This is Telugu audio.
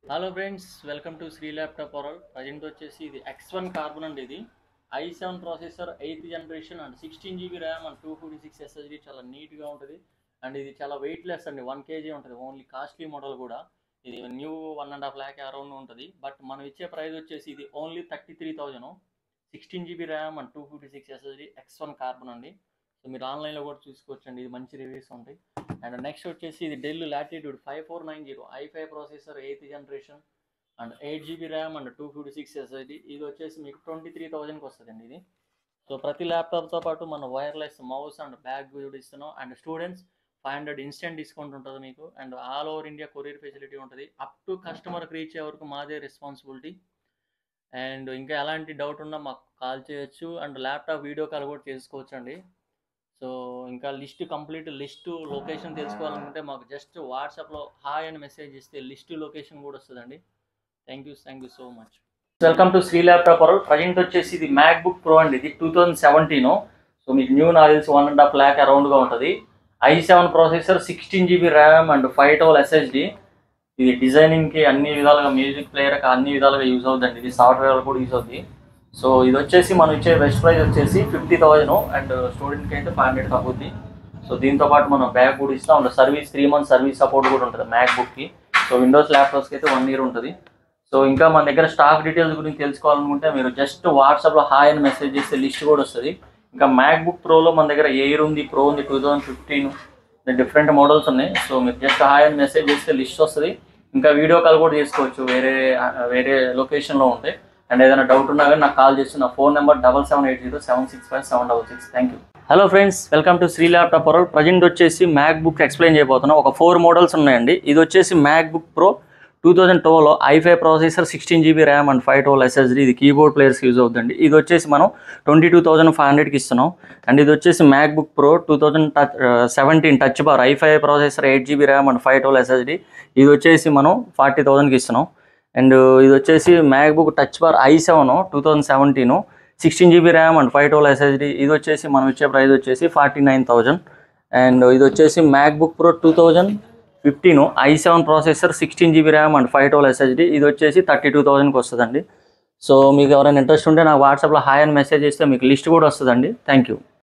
hello friends welcome to Shri laptop world present వచ్చేసి ఇది ఎక్స్ వన్ కార్బన్ అండి ఇది I seven processor eighth generation and sixteen GB RAM and two fifty six SSD చాలా నీట్గా ఉంటుంది అండ్ ఇది చాలా వెయిట్ లెస్ అండి వన్ కేజీ ఉంటుంది ఓన్లీ కాస్ట్లీ మోడల్ కూడా ఇది new one and half lakh around ఉంటుంది బట్ మనం ఇచ్చే ప్రైస్ వచ్చేసి ఇది only thirty three thousand sixteen GB RAM and two fifty six SSD X one carbon అండి సో మీరు ఆన్లైన్లో కూడా చూసుకోవచ్చండి ఇది మంచి రివ్యూస్ ఉంటాయి అండ్ నెక్స్ట్ వచ్చేసి ఇది Dell Latitude five four nine zero I five processor eighth generation and eight GB RAM and two fifty six SSD ఇది వచ్చేసి మీకు ట్వంటీ త్రీ థౌజండ్కి వస్తుందండి ఇది సో ప్రతి ల్యాప్టాప్తో పాటు మన వైర్లెస్ మౌస్ అండ్ బ్యాగ్ కూడా ఇస్తున్నాం and students five hundred instant discount ఉంటుంది మీకు and all over India courier facility ఉంటుంది అప్ టు కస్టమర్కి రీచ్ అయ్యే వరకు మాదే రెస్పాన్సిబిలిటీ అండ్ ఇంకా ఎలాంటి డౌట్ ఉన్నా మాకు కాల్ చేయొచ్చు అండ్ ల్యాప్టాప్ వీడియో కాల్ కూడా చేసుకోవచ్చు అండి సో ఇంకా లిస్ట్ కంప్లీట్ లిస్ట్ లొకేషన్ తెలుసుకోవాలనుకుంటే మాకు జస్ట్ వాట్సాప్లో హాయ్ అని మెసేజ్ ఇస్తే లిస్ట్ లొకేషన్ కూడా వస్తుందండి thank you thank you so much welcome to Shri laptop world present వచ్చేసి ఇది మ్యాక్ బుక్ ప్రో అండి ఇది టూ థౌజండ్ సెవెంటీన్ సో మీకు న్యూ నావెల్స్ వన్ అండ్ హాఫ్ ల్యాక్ అరౌండ్గా ఉంటుంది I seven processor sixteen GB RAM and five twelve SSD ఇది డిజైనింగ్కి అన్ని విధాలుగా మ్యూజిక్ ప్లేయర్కి అన్ని విధాలుగా యూజ్ అవుతుందండి ఇది సాఫ్ట్వేర్ కూడా యూజ్ అవుతుంది సో ఇది వచ్చేసి మనం ఇచ్చే బెస్ట్ ప్రైస్ వచ్చేసి ఫిఫ్టీ థౌజండ్ అండ్ స్టూడెంట్కి అయితే ఫైవ్ హండ్రెడ్ తగ్గుద్ది సో దీంతో పాటు మనం బ్యాగ్ కూడా ఇస్తాం and service three months service support కూడా ఉంటుంది మ్యాక్ బుక్కి సో విండోస్ ల్యాప్టాప్స్కి అయితే వన్ ఇయర్ ఉంటుంది సో ఇంకా మన దగ్గర స్టాక్ డీటెయిల్స్ గురించి తెలుసుకోవాలనుకుంటే మీరు జస్ట్ వాట్సాప్లో హాయ్ అని మెసేజ్ చేస్తే లిస్ట్ కూడా వస్తుంది ఇంకా మ్యాక్ బుక్ ప్రోలో మన దగ్గర ఎయిర్ ఉంది ప్రో ఉంది two thousand fifteen different models ఉన్నాయి సో మీరు జస్ట్ హాయ్ అని మెసేజ్ చేస్తే లిస్ట్ వస్తుంది ఇంకా వీడియో కాల్ కూడా చేసుకోవచ్చు వేరే వేరే లొకేషన్లో ఉంటే అండ్ ఏదైనా డౌట్ ఉన్నా కానీ నాకు కాల్ చేసి నా phone number double seven eight zero seven six five seven double six thank you hello friends welcome to Shri laptop world present వచ్చేసి మ్యాక్ బుక్ ఎక్స్ప్లెయిన్ చేయబోతున్నాం ఒక ఫోర్ మోడల్స్ ఉన్నాయండి ఇది వచ్చేసి MacBook Pro two thousand ట్వెల్వ్లో i five processor sixteen GB RAM and five twelve SSD ఇది కీబోర్డ్ ప్లేయర్స్ యూజ్ అవుతుంది ఇది వచ్చేసి మనం ట్వంటీ టూ థౌసండ్ ఫైవ్ హండ్రెడ్కి ఇస్తున్నాం అండ్ ఇది వచ్చేసి MacBook Pro two thousand touch seventeen touch bar i five processor eight GB RAM and five twelve SSD ఇది వచ్చేసి మనం ఫార్టీ థౌసండ్కి ఇస్తున్నాం అండ్ ఇది వచ్చేసి MacBook touch bar i seven two thousand seventeen sixteen GB RAM and five twelve SSD ఇది వచ్చేసి మనం ఇచ్చే ప్రైస్ వచ్చేసి ఫార్టీ నైన్ థౌజండ్ అండ్ ఇది వచ్చేసి MacBook Pro two thousand fifteen i seven processor sixteen GB RAM and five twelve SSD ఇది వచ్చేసి థర్టీ టూ థౌజండ్కి వస్తుందండి సో మీకు ఎవరైనా ఇంట్రెస్ట్ ఉంటే నాకు వాట్సాప్లో హాయ్ అని మెసేజ్ చేస్తే మీకు లిస్ట్ కూడా వస్తుందండి థ్యాంక్ యూ